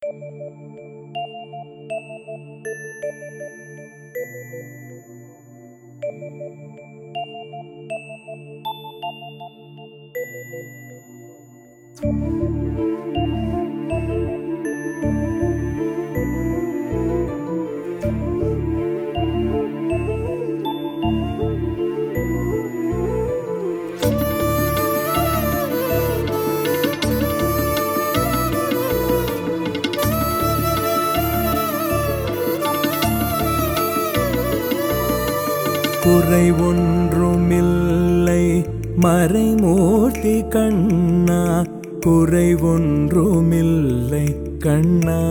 குறை ஒன்றுமில்லை மறைமூர்த்தி கண்ணா குறை ஒன்றுமில்லை கண்ணா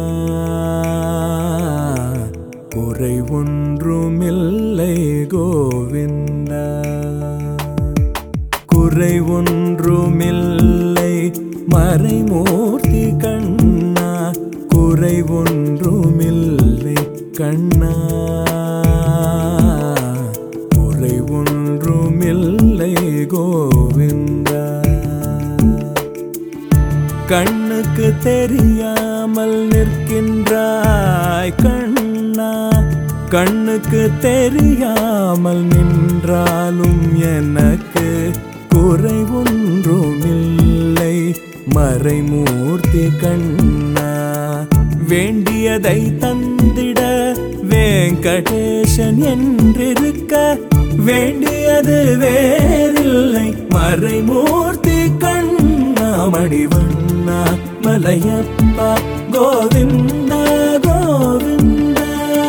குறை ஒன்றுமில்லை கோவிந்தா குறை ஒன்றுமில்லை மறைமூர்த்தி கண்ணா குறை ஒன்றுமில்லை கண்ணா குறை ஒன்றுமில்லை கோவிந்தா கண்ணுக்கு தெரியாமல் நிற்கின்றாய் கண்ணா கண்ணுக்கு தெரியாமல் நின்றாலும் எனக்கு குறை ஒன்றுமில்லை மறைமூர்த்தி கண்ணா வேண்டியதை தந்திட வெங்கடேசன் என்றிருக்க வேண்டியது வேறில்லை மறைமூர்த்தி கண்ணா மணிவண்ணா மலையப்பா கோவிந்தா கோவிந்தா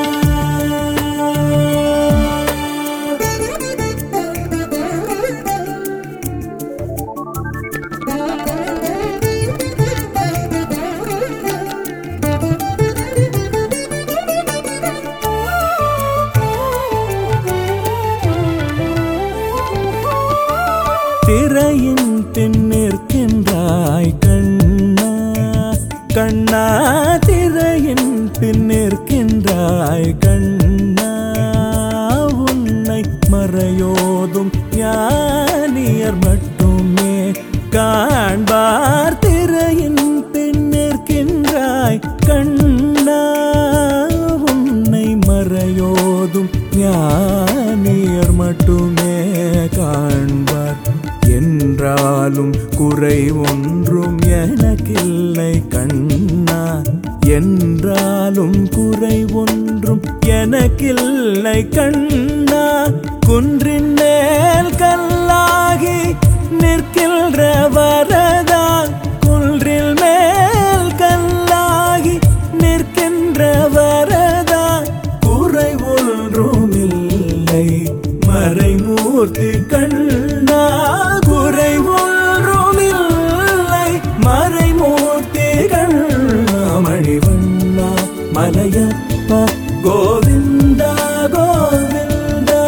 திரையின் பின் நிற்கின்றாய் கண்ணா கண்ணா திரையின் பின் நிற்கின்றாய் கண்ணா உன்னை மறையோதும் ஞானியர் மட்டுமே காண்பார் திரையின் பின் நிற்கின்றாய் கண்ணா உன்னை மறையோதும் ஞானியர் மட்டுமே காண்பார் என்றாலும் குறை ஒன்றும் எனக்கில்லை கண்ணா என்றாலும் குறை ஒன்றும் எனக்கில்லை கண்ணா குன்றின் மேல் கல்லாகி நிற்கின்ற வரதா குன்றில் மேல் கல்லாகி நிற்கின்ற வரதா குறை ஒன்றுமில்லை மறைமூர்த்தி கண்ணா குறை ஒன்றுமில்லை மறைமூர்த்தி கண்ணா மணிவண்ணா மலையப்பா கோவிந்தா கோவிந்தா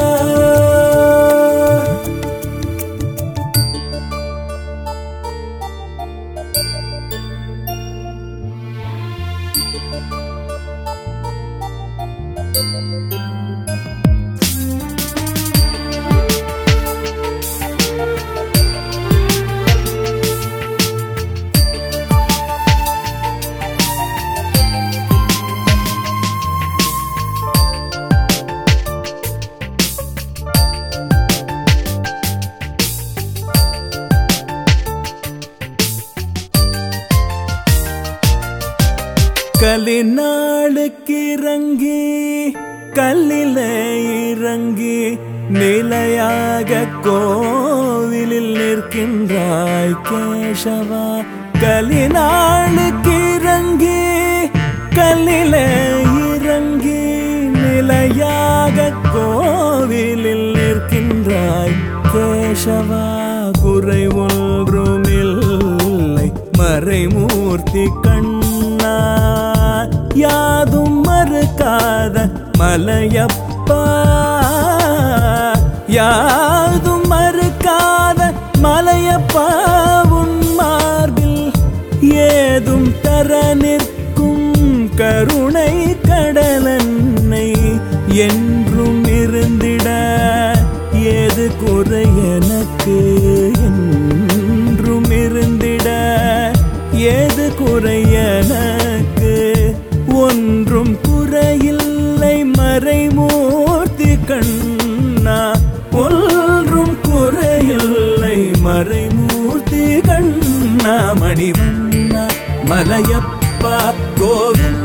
கலினாளுக்கு இறங்கி கல்லில இறங்கி நிலையாக கோவிலில் நிற்கின்றாய் கேசவா கலினாளுக்கு இறங்கி கல்லில இறங்கி நிலையாக கோவிலில் நிற்கின்றாய் கேசவா குறை ஒன்றுமில்லை மறைமூர்த்தி கண்ணா யாதும் மறுக்காத மலையப்பா யாதும் மறுக்காத மலையப்பா உன் மார்பில் ஏதும் தர நிற்கும் கருணை கடலன்னை என்றும் இருந்திட ஏது குறை எனக்கு என்றும் இருந்திட ஏது குறை எனக்கு மணிவண்ணா மலையப்பா கோவில்